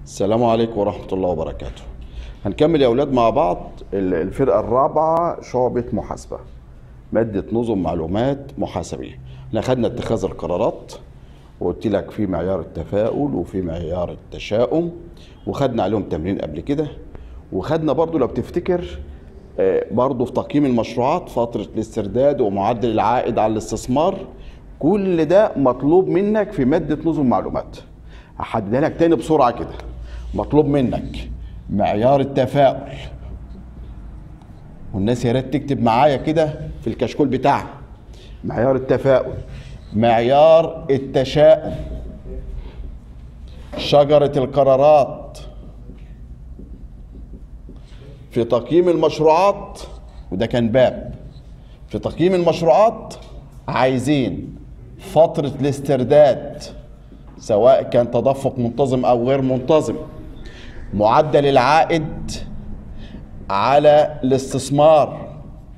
السلام عليكم ورحمة الله وبركاته هنكمل يا أولاد مع بعض ال- الفرقة الرابعة شعبة محاسبة مادة نظم معلومات محاسبية احنا خدنا اتخاذ القرارات وقلت لك في معيار التفاؤل وفي معيار التشاؤم وخدنا عليهم تمرين قبل كده وخدنا برضو لو بتفتكر آه، برضو في تقييم المشروعات فترة الاسترداد ومعدل العائد على الاستثمار كل ده مطلوب منك في مادة نظم معلومات هحددها لك تاني بسرعة كده مطلوب منك معيار التفاؤل والناس يا ريت تكتب معايا كده في الكشكول بتاعها معيار التفاؤل معيار التشاؤم شجرة القرارات في تقييم المشروعات وده كان باب في تقييم المشروعات عايزين فترة الاسترداد سواء كان تدفق منتظم او غير منتظم معدل العائد على الاستثمار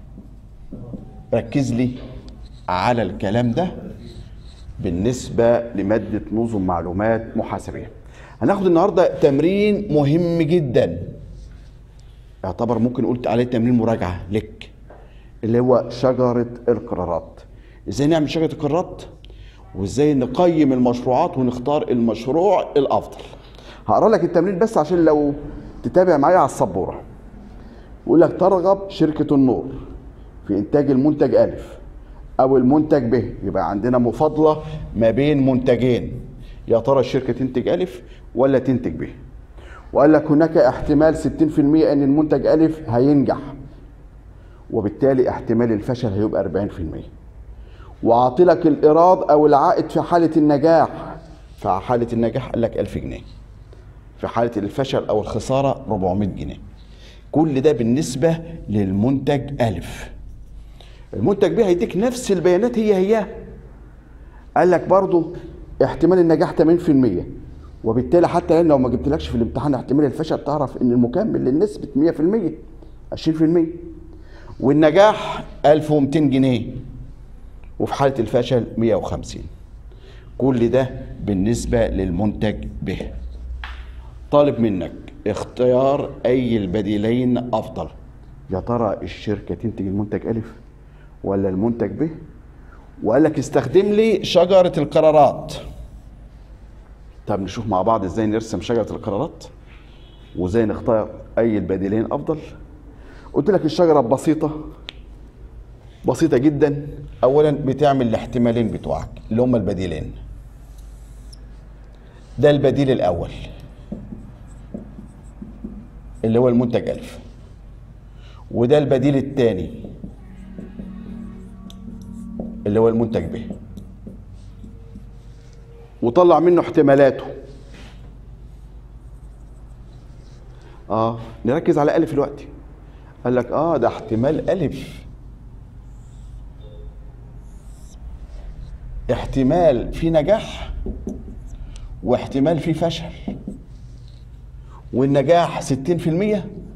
ركز لي على الكلام ده بالنسبة لمادة نظم معلومات محاسبية هناخد النهاردة تمرين مهم جدا يعتبر ممكن قلت عليه تمرين مراجعة لك اللي هو شجرة القرارات ازاي نعمل شجرة القرارات وازاي نقيم المشروعات ونختار المشروع الافضل هقرا لك التمرين بس عشان لو تتابع معايا على السبوره يقول لك ترغب شركه النور في انتاج المنتج الف او المنتج ب يبقى عندنا مفاضله ما بين منتجين يا ترى الشركه تنتج الف ولا تنتج ب وقال لك هناك احتمال 60% ان المنتج الف هينجح وبالتالي احتمال الفشل هيبقى 40% وعاطلك الايراد او العائد في حاله النجاح في حاله النجاح قال لك 1000 جنيه في حاله الفشل او الخساره 400 جنيه كل ده بالنسبه للمنتج الف المنتج ب هيديك نفس البيانات هي هي قال لك برضو احتمال النجاح 80% وبالتالي حتى لو ما جبتلكش في الامتحان احتمال الفشل تعرف ان المكمل للنسبه 100% 20% والنجاح 1200 جنيه وفي حالة الفشل 150 كل ده بالنسبة للمنتج ب طالب منك اختيار أي البديلين أفضل يا ترى الشركة تنتج المنتج ألف ولا المنتج ب وقال لك استخدم لي شجرة القرارات طب نشوف مع بعض ازاي نرسم شجرة القرارات وازاي نختار أي البديلين أفضل قلت لك الشجرة بسيطة بسيطة جدا أولا بتعمل الاحتمالين بتوعك اللي هما البديلين ده البديل الأول اللي هو المنتج ألف وده البديل الثاني اللي هو المنتج ب وطلع منه احتمالاته اه نركز على ألف دلوقتي قال لك اه ده احتمال ألف احتمال في نجاح واحتمال في فشل والنجاح 60%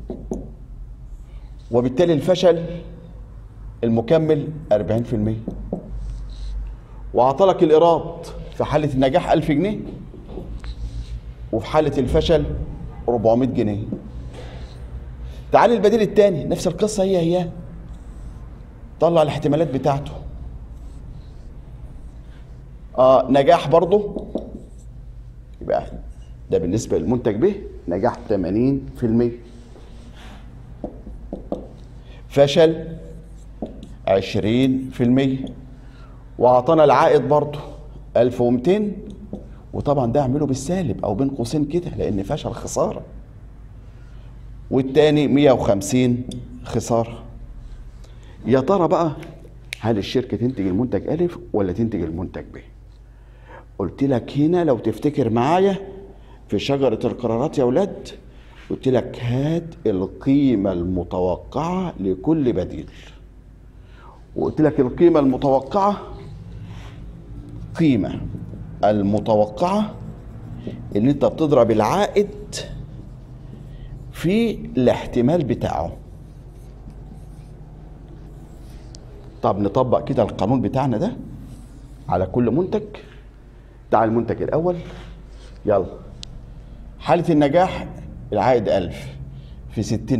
وبالتالي الفشل المكمل 40% وعطلك الإيراد في حالة النجاح 1000 جنيه وفي حالة الفشل 400 جنيه تعال البديل الثاني نفس القصة هي هي طلع الاحتمالات بتاعته آه نجاح برضه يبقى ده بالنسبة للمنتج به نجاح 80% فشل 20% وأعطانا العائد برضه 1200 وطبعا ده اعمله بالسالب أو بين قوسين كده لأن فشل خسارة والتاني 150 خسارة يا ترى بقى هل الشركة تنتج المنتج ألف ولا تنتج المنتج ب؟ قلت لك هنا لو تفتكر معايا في شجرة القرارات يا ولاد قلت لك هات القيمة المتوقعة لكل بديل وقلت لك القيمة المتوقعة قيمة المتوقعة ان انت بتضرب العائد في الاحتمال بتاعه طب نطبق كده القانون بتاعنا ده على كل منتج تعال المنتج الاول يلا حالة النجاح العائد 1000 في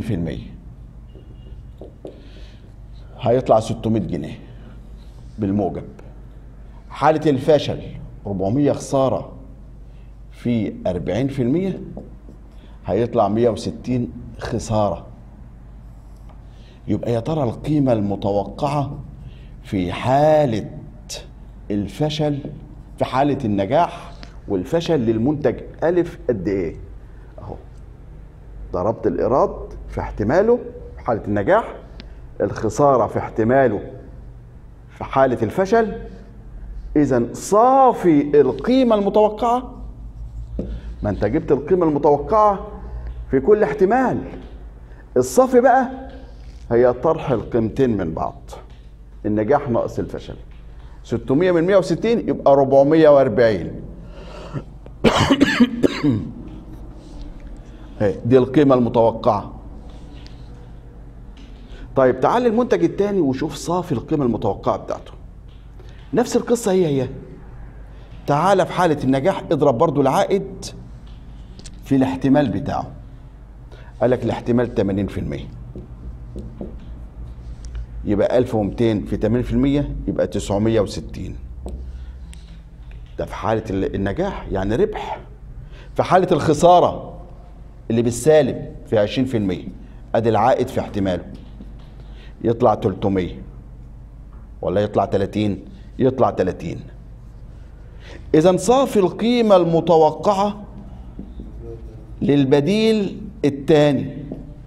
60% هيطلع 600 جنيه بالموجب حالة الفشل 400 خسارة في 40% هيطلع 160 خسارة يبقى يا ترى القيمة المتوقعة في حالة الفشل في حالة النجاح والفشل للمنتج ألف قد إيه؟ أهو ضربت الإيراد في احتماله في حالة النجاح الخسارة في احتماله في حالة الفشل إذا صافي القيمة المتوقعة ما أنت جبت القيمة المتوقعة في كل احتمال الصافي بقى هي طرح القيمتين من بعض النجاح ناقص الفشل 600 من 160 يبقى 440 اهي دي القيمة المتوقعة طيب تعال للمنتج الثاني وشوف صافي القيمة المتوقعة بتاعته نفس القصة هي هي تعال في حالة النجاح اضرب برضو العائد في الاحتمال بتاعه قال لك الاحتمال 80% يبقى 1200 في 80% يبقى 960 ده في حالة النجاح يعني ربح في حالة الخسارة اللي بالسالب في 20% ادي العائد في احتماله يطلع 300 ولا يطلع 30 يطلع 30 اذا صافي القيمة المتوقعة للبديل الثاني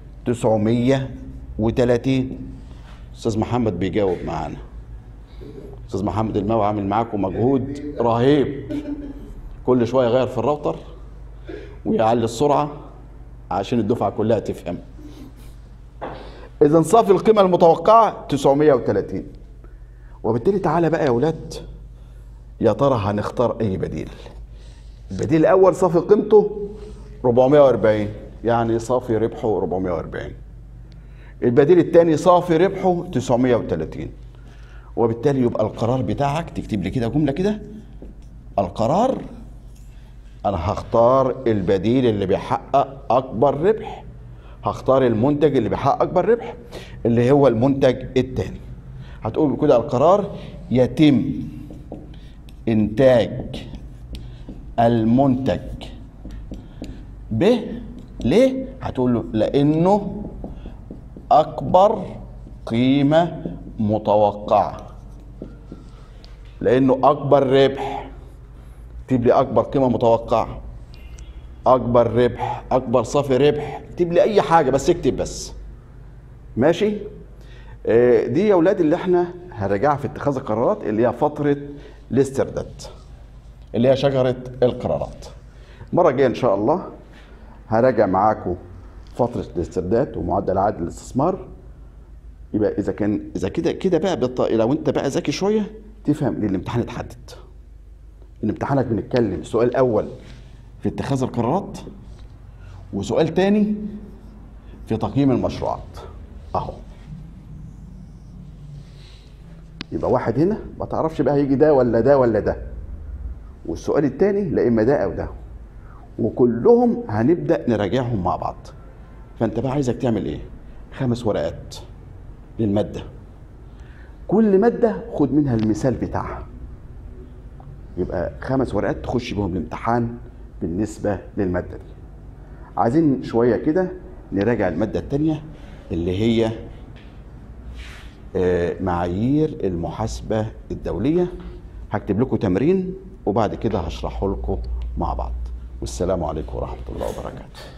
930 استاذ محمد بيجاوب معانا استاذ محمد الماوي عامل معاكم مجهود رهيب كل شويه يغير في الراوتر ويعلي السرعه عشان الدفعه كلها تفهم اذا صافي القيمه المتوقعه 930 وبالتالي تعالى بقى يا اولاد يا ترى هنختار اي بديل البديل الاول صافي قيمته 440 يعني صافي ربحه 440 البديل الثاني صافي ربحه 930 وبالتالي يبقى القرار بتاعك تكتب لي كده جمله كده القرار انا هختار البديل اللي بيحقق اكبر ربح هختار المنتج اللي بيحقق اكبر ربح اللي هو المنتج الثاني هتقول كده القرار يتم انتاج المنتج ب ليه هتقول له لانه اكبر قيمه متوقعه لانه اكبر ربح اكتب لي اكبر قيمه متوقعه اكبر ربح اكبر صافي ربح اكتب لي اي حاجه بس اكتب بس ماشي آه، دي يا اولاد اللي احنا هنراجعها في اتخاذ القرارات اللي هي فتره الاسترداد اللي هي شجره القرارات المره الجايه ان شاء الله هراجع معاكم فتره الاسترداد ومعدل عائد الاستثمار يبقى اذا كان اذا كده كده بقى بالط... لو انت بقى ذكي شويه تفهم ان الامتحان اتحدد ان امتحانك بنتكلم سؤال اول في اتخاذ القرارات وسؤال تاني في تقييم المشروعات اهو يبقى واحد هنا ما تعرفش بقى هيجي ده ولا ده ولا ده والسؤال التاني لا اما ده او ده وكلهم هنبدا نراجعهم مع بعض فانت بقى عايزك تعمل ايه خمس ورقات للماده كل ماده خد منها المثال بتاعها يبقى خمس ورقات تخش بهم الامتحان بالنسبه للماده دي عايزين شويه كده نراجع الماده الثانيه اللي هي آه، معايير المحاسبه الدوليه هكتب لكم تمرين وبعد كده هشرحه لكم مع بعض والسلام عليكم ورحمه الله وبركاته